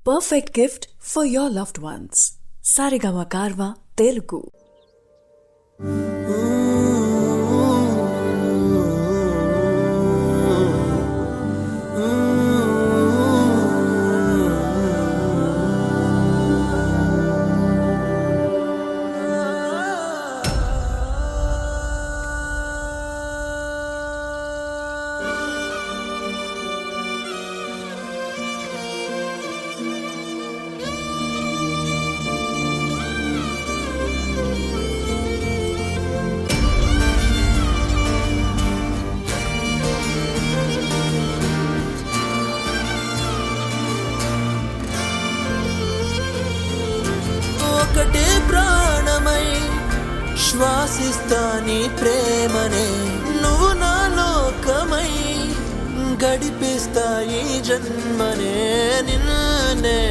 perfect gift for your loved ones. Sarigama Karva Telugu. ఒకటే ప్రాణమై శ్వాసిస్తా నీ ప్రేమనే నువ్వు నా లోకమై గడిపిస్తా ఈ జన్మనే నిన్నే